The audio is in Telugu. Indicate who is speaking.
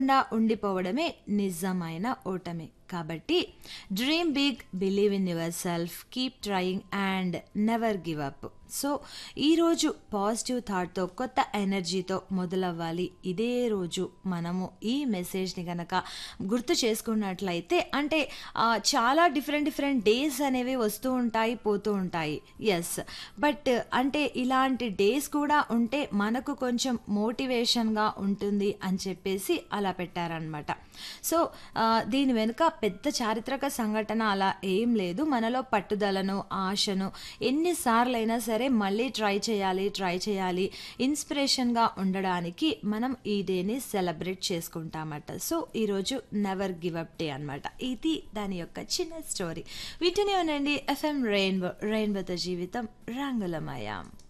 Speaker 1: కుండా ఉండిపోవడమే నిజమైన ఓటమి కాబట్టి dream big believe in yourself keep trying and never give up so ఈరోజు పాజిటివ్ థాట్తో కొత్త ఎనర్జీతో మొదలవ్వాలి ఇదే రోజు మనము ఈ మెసేజ్ని కనుక గుర్తు చేసుకున్నట్లయితే అంటే ఆ, చాలా డిఫరెంట్ డిఫరెంట్ డేస్ అనేవి వస్తూ ఉంటాయి పోతూ ఉంటాయి ఎస్ బట్ అంటే ఇలాంటి డేస్ కూడా ఉంటే మనకు కొంచెం మోటివేషన్గా ఉంటుంది అని చెప్పేసి అలా పెట్టారనమాట సో ఆ, దీని వెనుక పెద్ద చారిత్రక సంఘటన అలా ఏం లేదు మనలో పట్టుదలను ఆశను ఎన్నిసార్లైనా సరే మళ్ళీ ట్రై చేయాలి ట్రై చేయాలి ఇన్స్పిరేషన్గా ఉండడానికి మనం ఈ డేని సెలబ్రేట్ చేసుకుంటామట సో ఈరోజు నెవర్ గివ్ అప్ డే అనమాట ఇది దాని యొక్క చిన్న స్టోరీ వీటిని ఉనండి ఎఫ్ఎం రెయిన్బో రెయిన్బోతో జీవితం రంగులమయం